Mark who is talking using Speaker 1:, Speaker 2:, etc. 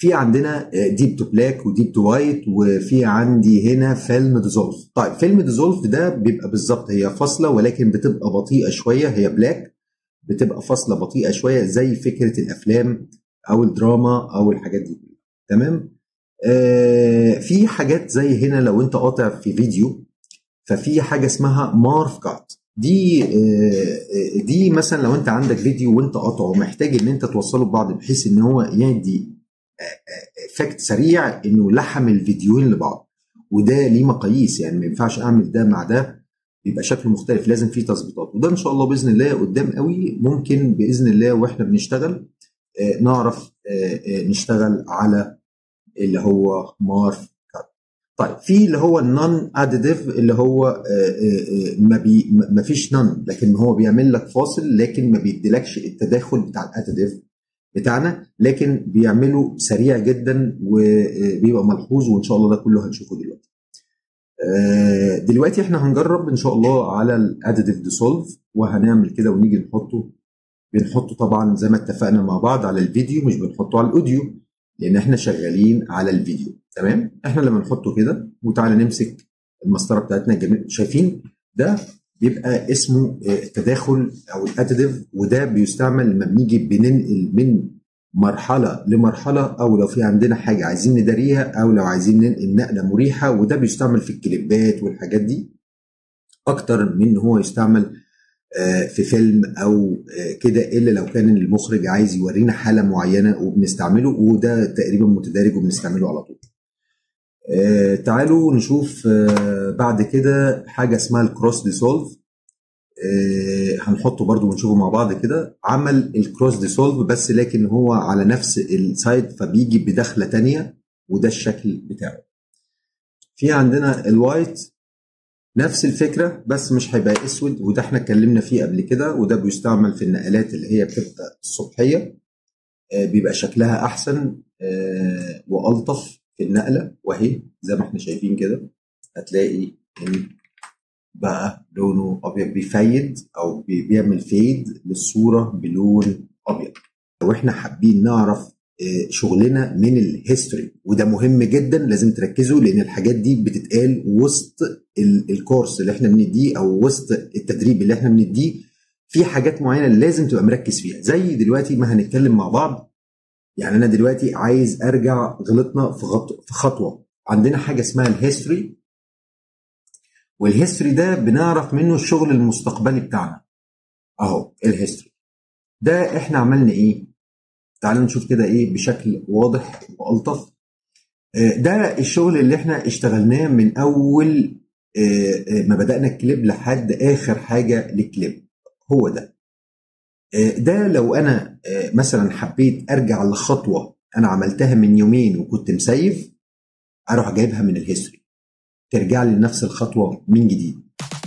Speaker 1: في عندنا ديب تو بلاك وديب تو وايت وفي عندي هنا فيلم ديزولف طيب فيلم ديزولف ده بيبقى بالظبط هي فاصله ولكن بتبقى بطيئه شويه هي بلاك بتبقى فاصله بطيئه شويه زي فكره الافلام او الدراما او الحاجات دي تمام آه في حاجات زي هنا لو انت قاطع في فيديو ففي حاجه اسمها مارف كات دي آه دي مثلا لو انت عندك فيديو وانت قاطعه محتاج ان انت توصله ببعض بحيث ان هو يدي افكت سريع انه لحم الفيديوهين لبعض وده ليه مقاييس يعني ما ينفعش اعمل ده مع ده بيبقى شكله مختلف لازم فيه تظبيطات وده ان شاء الله باذن الله قدام قوي ممكن باذن الله واحنا بنشتغل آه نعرف آه نشتغل على اللي هو مارف كات طيب في اللي هو النون اديتيف اللي هو آه ما بي ما فيش نون لكن هو بيعمل لك فاصل لكن ما بيديلكش التداخل بتاع الاديتيف بتاعنا لكن بيعمله سريع جدا وبيبقى ملحوظ وان شاء الله ده كله هنشوفه دلوقتي دلوقتي احنا هنجرب ان شاء الله على الاديتيف ديسولف وهنعمل كده ونيجي نحطه بنحطه طبعا زي ما اتفقنا مع بعض على الفيديو مش بنحطه على الاوديو لان احنا شغالين على الفيديو تمام احنا لما نحطه كده وتعالى نمسك المسطره بتاعتنا الجميل شايفين ده بيبقى اسمه التداخل او الاديتيف وده بيستعمل لما بنيجي بننقل من مرحله لمرحله او لو في عندنا حاجه عايزين نداريها او لو عايزين ننقل نقله مريحه وده بيستعمل في الكليبات والحاجات دي اكتر من هو يستعمل في فيلم او كده الا لو كان المخرج عايز يورينا حاله معينه وبنستعمله وده تقريبا متدارج وبنستعمله على طول. آه تعالوا نشوف آه بعد كده حاجه اسمها الكروس ديسولف آه هنحطه برضو ونشوفه مع بعض كده عمل الكروس ديسولف بس لكن هو على نفس السايد فبيجي بدخله تانية وده الشكل بتاعه في عندنا الوايت نفس الفكره بس مش هيبقى اسود وده احنا اتكلمنا فيه قبل كده وده بيستعمل في النقلات اللي هي بتبقى الصبحيه بيبقى شكلها احسن والطف في النقله وهي زي ما احنا شايفين كده هتلاقي ان بقى لونه ابيض بيفيد او بيعمل فيد للصوره بلون ابيض لو احنا حابين نعرف شغلنا من الهيستوري وده مهم جدا لازم تركزوا لان الحاجات دي بتتقال وسط الكورس اللي احنا بنديه او وسط التدريب اللي احنا بنديه في حاجات معينه لازم تبقى مركز فيها زي دلوقتي ما هنتكلم مع بعض يعني انا دلوقتي عايز ارجع غلطنا في في خطوه عندنا حاجه اسمها الهيستوري والهيستوري ده بنعرف منه الشغل المستقبلي بتاعنا اهو الهيستوري ده احنا عملنا ايه تعالوا نشوف كده ايه بشكل واضح والطف ده الشغل اللي احنا اشتغلناه من اول ما بدانا الكليب لحد اخر حاجه للكليب هو ده ده لو انا مثلا حبيت ارجع لخطوه انا عملتها من يومين وكنت مسيف اروح جايبها من الهيستوري ترجع لي نفس الخطوه من جديد